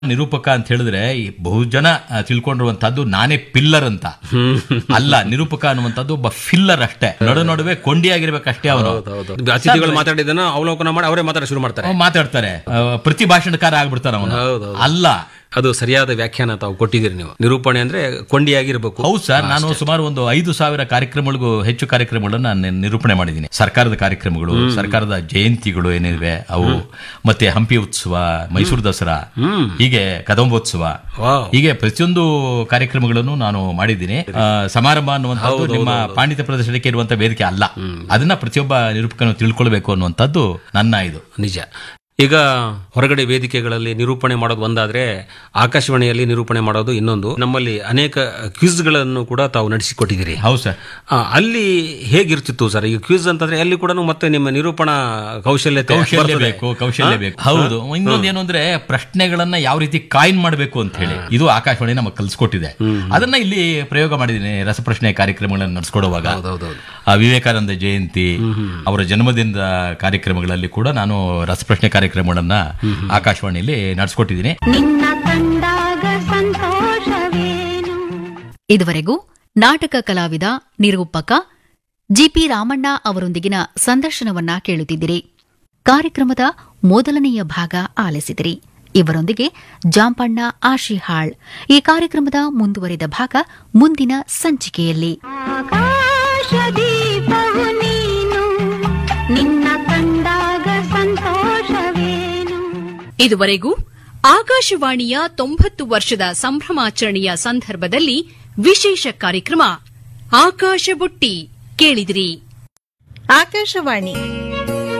ನಿರೂಪಕ ಅಂತ ಹೇಳಿದ್ರೆ ಈ ಬಹುಜನ ಆ, ತಿಳ್ಕೊಂಡಿರುವಂತಹದ್ದು ನಾನೇ ಪಿಲ್ಲರ್ ಅಂತ ಅಲ್ಲ ನಿರೂಪಕ ಅನ್ನುವಂಥದ್ದು ಒಬ್ಬ ಫಿಲ್ಲರ್ ಅಷ್ಟೇ ನಡು ನಡುವೆ ಕೊಂಡಿಯಾಗಿರ್ಬೇಕಷ್ಟೇ ಅವನು ಹೌದು ಅತಿಥಿಗಳು ಮಾತಾಡಿದ್ದನ್ನ ಅವಲೋಕನ ಮಾಡಿ ಅವರೇ ಮಾತಾಡ ಶುರು ಮಾಡ್ತಾರೆ ಅವ್ನು ಮಾತಾಡ್ತಾರೆ ಆ, ಪ್ರತಿ ಭಾಷಣಕಾರ ಆಗ್ಬಿಡ್ತಾನೆ ಅವನು ಹೌದು, ಅಲ್ಲ ಅದು ಸರಿಯಾದ ವ್ಯಾಖ್ಯಾನ ತಾವು ಕೊಟ್ಟಿದ್ದೀರಿ ನೀವು ನಿರೂಪಣೆ ಅಂದ್ರೆ ಕೊಂಡಿಯಾಗಿರ್ಬೇಕು ಹೌದು ಸರ್ ನಾನು ಸುಮಾರು ಒಂದು ಐದು ಸಾವಿರ ಕಾರ್ಯಕ್ರಮಗಳಿಗೂ ಹೆಚ್ಚು ಕಾರ್ಯಕ್ರಮಗಳನ್ನ ನಾನು ನಿರೂಪಣೆ ಮಾಡಿದ್ದೀನಿ ಸರ್ಕಾರದ ಕಾರ್ಯಕ್ರಮಗಳು ಸರ್ಕಾರದ ಜಯಂತಿಗಳು ಏನಿವೆ ಅವು ಮತ್ತೆ ಹಂಪಿ ಉತ್ಸವ ಮೈಸೂರು ದಸರಾ ಹೀಗೆ ಕದಂಬೋತ್ಸವ ವಾವ್. ಹೀಗೆ ಪ್ರತಿಯೊಂದು ಕಾರ್ಯಕ್ರಮಗಳನ್ನು ನಾನು ಮಾಡಿದ್ದೀನಿ ಆ, ಸಮಾರಂಭ ಅನ್ನುವಂಥದ್ದು ನಿಮ್ಮ ಪಾಂಡಿತ್ಯ ಪ್ರದರ್ಶನಕ್ಕೆ ಇರುವಂತ ವೇದಿಕೆ ಅಲ್ಲ ಅದನ್ನ ಪ್ರತಿಯೊಬ್ಬ ನಿರೂಪಕನು ತಿಳ್ಕೊಳ್ಬೇಕು ಅನ್ನುವಂಥದ್ದು ನನ್ನ ಇದು ನಿಜ ಈಗ ಹೊರಗಡೆ ವೇದಿಕೆಗಳಲ್ಲಿ ನಿರೂಪಣೆ ಮಾಡೋದು ಒಂದಾದ್ರೆ ಆಕಾಶವಾಣಿಯಲ್ಲಿ ನಿರೂಪಣೆ ಮಾಡೋದು ಇನ್ನೊಂದು ನಮ್ಮಲ್ಲಿ ಅನೇಕ ಕ್ವಿಜ್ಗಳನ್ನು ಕೂಡ ತಾವು ನಡೆಸಿಕೊಟ್ಟಿದ್ದೀರಿ ಹೌದು ಸರ್ ಆ, ಅಲ್ಲಿ ಹೇಗಿರ್ತಿತ್ತು ಸರ್ ಈಗ ಕ್ವಿಜ್ ಅಂತಂದ್ರೆ ಅಲ್ಲಿ ಕೂಡ ಮತ್ತೆ ನಿಮ್ಮ ನಿರೂಪಣಾ ಕೌಶಲ್ಯತೆ ಕೌಶಲ್ಯ ಬರ್ತದೆ. ಬೇಕು ಕೌಶಲ್ಯ ಬೇಕು ಹೌದು ಇನ್ನೊಂದು ಏನು ಅಂದ್ರೆ ಪ್ರಶ್ನೆಗಳನ್ನ ಯಾವ ರೀತಿ ಕಾಯಿನ್ ಮಾಡಬೇಕು ಅಂತ ಹೇಳಿ ಇದು ಆಕಾಶವಾಣಿ ನಮಗೆ ಕಲ್ಸ್ಕೊಟ್ಟಿದೆ ಅದನ್ನ ಇಲ್ಲಿ ಪ್ರಯೋಗ ಮಾಡಿದ್ದೀನಿ ರಸಪ್ರಶ್ನೆ ಕಾರ್ಯಕ್ರಮಗಳನ್ನು ನಡೆಸ್ಕೊಡುವಾಗ ಹೌದೌದು. ಆ ವಿವೇಕಾನಂದ ಜಯಂತಿ ಅವರ ಜನ್ಮದಿನದ ಕಾರ್ಯಕ್ರಮಗಳಲ್ಲಿ ಕೂಡ ನಾನು ರಸಪ್ರಶ್ನೆ ಕಾರ್ಯಕ್ರಮಗಳನ್ನ ಆಕಾಶವಾಣಿಯಲ್ಲಿ ನಡೆಸ್ಕೊಟ್ಟಿದ್ದೀನಿ ನಿನ್ನ ಕಂಡಾಗ ಸಂತೋಷವೇನು ಇದುವರೆಗೂ ನಾಟಕ ಕಲಾವಿದ ನಿರೂಪಕ ಜಿಪಿ ರಾಮಣ್ಣ ಅವರೊಂದಿಗಿನ ಸಂದರ್ಶನವನ್ನ ಕೇಳುತ್ತಿದ್ದಿರಿ ಕಾರ್ಯಕ್ರಮದ ಮೊದಲನೆಯ ಭಾಗ ಆಲಿಸಿದಿರಿ ಇವರೊಂದಿಗೆ ಜಾಂಪಣ್ಣ ಆಶಿಹಾಳ್ ಈ ಕಾರ್ಯಕ್ರಮದ ಮುಂದುವರಿದ ಭಾಗ ಮುಂದಿನ ಸಂಚಿಕೆಯಲ್ಲಿ ಆಕಾಶ ದೀಪವು ನೀನು ನಿನ್ನ ಕಂಡಾಗ ಸಂತೋಷವೇನು ಇದುವರೆಗೂ ಆಕಾಶವಾಣಿಯ ತೊಂಬತ್ತು ವರ್ಷದ ಸಂಭ್ರಮಾಚರಣೆಯ ಸಂದರ್ಭದಲ್ಲಿ ವಿಶೇಷ ಕಾರ್ಯಕ್ರಮ ಆಕಾಶ ಬುಟ್ಟಿ ಕೇಳಿದಿರಿ ಆಕಾಶವಾಣಿ